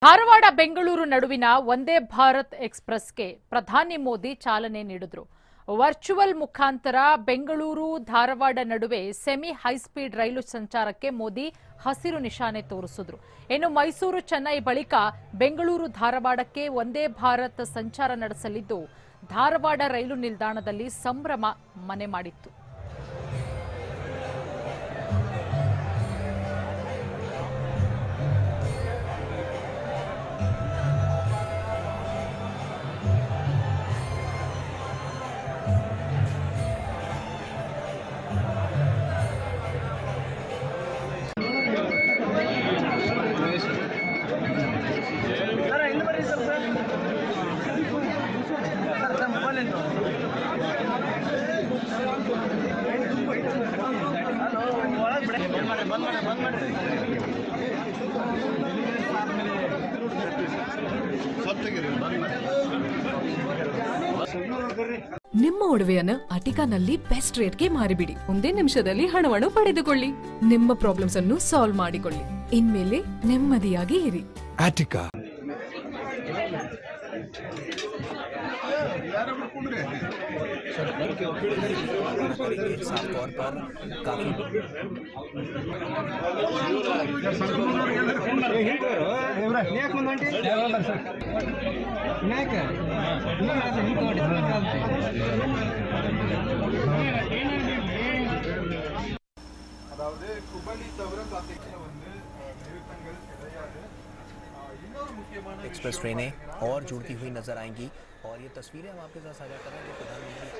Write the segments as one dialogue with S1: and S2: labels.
S1: ಧಾರವಾಡ ಬೆಂಗಳೂರು ನಡುವಿನ ಒಂದೇ ಭಾರತ್ ಎಕ್ಸ್ಪ್ರೆಸ್ಗೆ ಪ್ರಧಾನಿ ಮೋದಿ ಚಾಲನೆ ನೀಡಿದ್ರು ವರ್ಚುವಲ್ ಮುಖಾಂತರ ಬೆಂಗಳೂರು ಧಾರವಾಡ ನಡುವೆ ಸೆಮಿ ಹೈಸ್ಪೀಡ್ ರೈಲು ಸಂಚಾರಕ್ಕೆ ಮೋದಿ ಹಸಿರು ನಿಶಾನೆ ತೋರಿಸಿದ್ರು ಇನ್ನು ಮೈಸೂರು ಚೆನ್ನೈ ಬಳಿಕ ಬೆಂಗಳೂರು ಧಾರವಾಡಕ್ಕೆ ಒಂದೇ ಭಾರತ್ ಸಂಚಾರ ನಡೆಸಲಿದ್ದು ಧಾರವಾಡ ರೈಲು ನಿಲ್ದಾಣದಲ್ಲಿ ಸಂಭ್ರಮ ಮನೆ ಮಾಡಿತ್ತು
S2: ಸರ್ ಹಿಂದೆ ಬರ್ರಿ ಸ್ವಲ್ಪ ಸರ್ ಸರ್ ಮೊಬೈಲ್ ಎಂದು ಹಲೋ ಒಳಗೆ ಬಿಡಿ ಬಂದ್ ಮಾಡಿ ಬಂದ್ ಮಾಡಿ ಬಂದ್ ಮಾಡಿ
S3: ನಿಮ್ಮ ಒಡವೆಯನ್ನು ಅಟಿಕಾನಲ್ಲಿ ಬೆಸ್ಟ್ ರೇಟ್ಗೆ ಮಾರಿಬಿಡಿ ಒಂದೇ ನಿಮಿಷದಲ್ಲಿ ಹಣವನ್ನು ಪಡೆದುಕೊಳ್ಳಿ ನಿಮ್ಮ ಪ್ರಾಬ್ಲಮ್ಸ್ ಅನ್ನು ಸಾಲ್ವ್ ಮಾಡಿಕೊಳ್ಳಿ ಇನ್ಮೇಲೆ ನೆಮ್ಮದಿಯಾಗಿ ಇರಿ
S4: Attica.
S5: साफ तौर पर काफी
S6: அதாவது குபலி தவிர பார்த்தீங்கன்னா வந்து அஹ், நிறுத்தங்கள் கிடையாது அஹ், இன்னொரு முக்கியமான
S5: एक्सप्रेस ट्रेनें और जुड़ती हुई नजर आएंगी और ये तस्वीरें हम आपके साथ साझा कर रहे हैं जो प्रधानमंत्री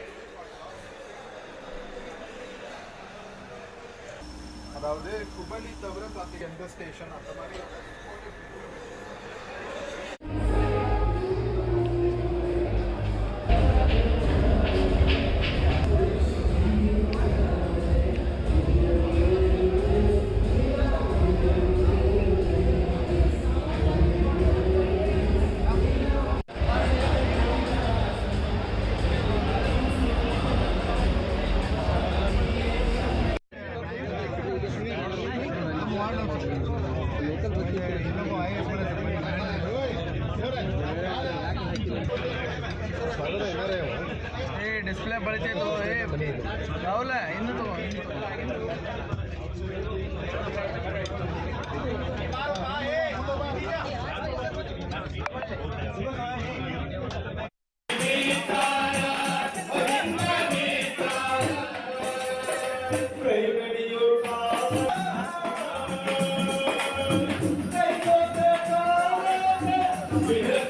S6: அதாவது குபலி தவிர பார்த்தீங்க எந்த ஸ்டேஷன் அந்த மாதிரி
S2: ಏ ಡಿಸ್ಪ್ಲೇ ಬಳಿತೈತು ಏ ರಾಹುಲ ಹಿಂದೆ ತಗೋ ಹಿಂದೆ ತಗೋ.
S7: Thank